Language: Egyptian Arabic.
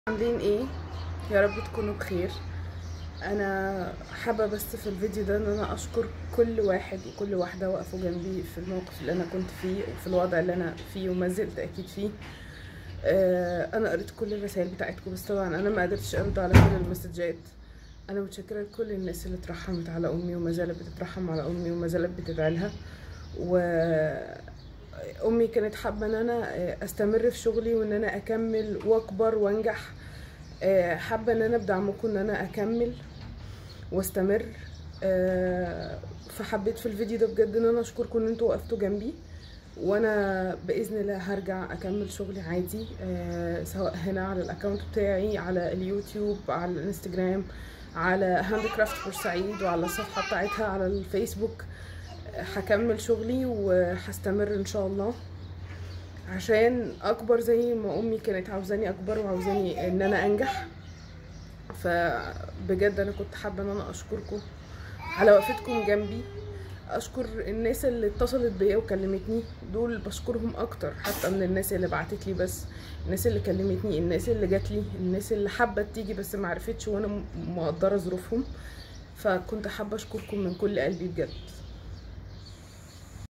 عاملين ايه يا رب تكونوا بخير انا حابه بس في الفيديو ده ان انا اشكر كل واحد وكل واحده وقفوا جنبي في الموقف اللي انا كنت فيه وفي الوضع اللي انا فيه وما زلت اكيد فيه آه انا قريت كل الرسائل بتاعتكم بس طبعا انا ما قدرتش ارد على كل المسجات انا متشكره لكل الناس اللي اترحمت على امي وما زالت بتترحم على امي وما زالت بتدعي لها و امي كانت حابه ان انا استمر في شغلي وان انا اكمل واكبر وانجح آه، حابه ان انا بدعمكم ان انا اكمل واستمر آه، فحبيت في الفيديو ده بجد ان انا اشكركم ان انتوا وقفتوا جنبي وانا باذن الله هرجع اكمل شغلي عادي آه، سواء هنا على الاكونت بتاعي على اليوتيوب على الانستجرام على هاند كرافت بورسعيد وعلى الصفحه بتاعتها على الفيسبوك هكمل شغلي وهستمر ان شاء الله عشان اكبر زي ما امي كانت عاوزاني اكبر وعاوزاني ان انا انجح فبجد انا كنت حابه ان انا اشكركم على وقفتكم جنبي اشكر الناس اللي اتصلت بيا وكلمتني دول بشكرهم اكتر حتى من الناس اللي بعتت لي بس الناس اللي كلمتني الناس اللي جات لي الناس اللي حابه تيجي بس ما عرفتش وانا مقدره ظروفهم فكنت حابه اشكركم من كل قلبي بجد